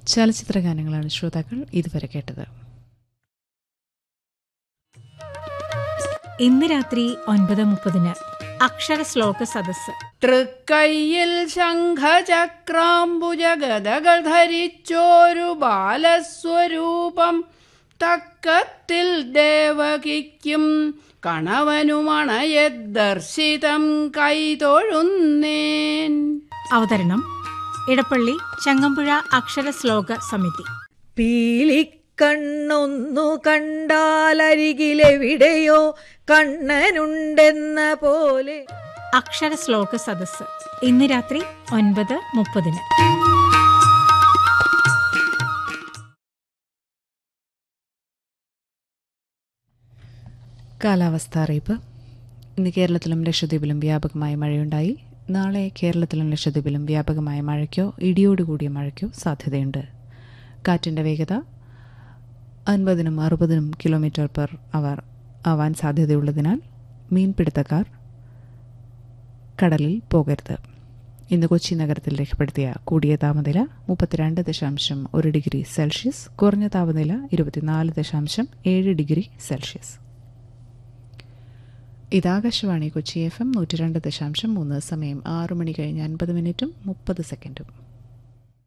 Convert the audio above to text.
ചലച്ചിത്ര ഗാനങ്ങളാണ് ശ്രോതാക്കൾ ഇതുവരെ കേട്ടത് ഇന്ന് രാത്രി ഒൻപത് മുപ്പതിന് അക്ഷര ശ്ലോക സദസ്സ് തൃക്കൈയിൽ ശംഖചക്രാംബുജഗതകൾ ധരിച്ചോരു ബാലസ്വരൂപം തക്കത്തിൽ ദേവകിക്കും കണവനുമണയെ ദർശിതം കൈതൊഴുന്നേൻ അവതരണം ഇടപ്പള്ളി ചങ്ങമ്പുഴ അക്ഷര ശ്ലോക സമിതി പീലിക്കണ്ണൊന്നു കണ്ടാലരികിലെവിടെയോ കണ്ണനുണ്ടെന്ന പോലെ അക്ഷര ശ്ലോക സദസ്സ് ഇന്ന് രാത്രി ഒൻപത് മുപ്പതിന് കാലാവസ്ഥ അറിയിപ്പ് ഇന്ന് കേരളത്തിലും ലക്ഷദ്വീപിലും വ്യാപകമായ മഴയുണ്ടായി നാളെ കേരളത്തിലും ലക്ഷദ്വീപിലും വ്യാപകമായ മഴയ്ക്കോ ഇടിയോടുകൂടിയ മഴയ്ക്കോ സാധ്യതയുണ്ട് കാറ്റിൻ്റെ വേഗത അൻപതിനും അറുപതിനും കിലോമീറ്റർ പെർ അവർ ആവാൻ സാധ്യതയുള്ളതിനാൽ മീൻപിടുത്തക്കാർ കടലിൽ പോകരുത് ഇന്ന് കൊച്ചി നഗരത്തിൽ രേഖപ്പെടുത്തിയ കൂടിയ താപനില മുപ്പത്തിരണ്ട് ദശാംശം ഒരു ഡിഗ്രി സെൽഷ്യസ് കുറഞ്ഞ താപനില ഇരുപത്തിനാല് ദശാംശം ഏഴ് ഡിഗ്രി സെൽഷ്യസ് ഇത് ആകാശവാണി കൊച്ചി എഫ് എം നൂറ്റി രണ്ട് ദശാംശം മൂന്ന് സമയം ആറു മണി കഴിഞ്ഞ് അൻപത് മിനിറ്റും മുപ്പത് സെക്കൻഡും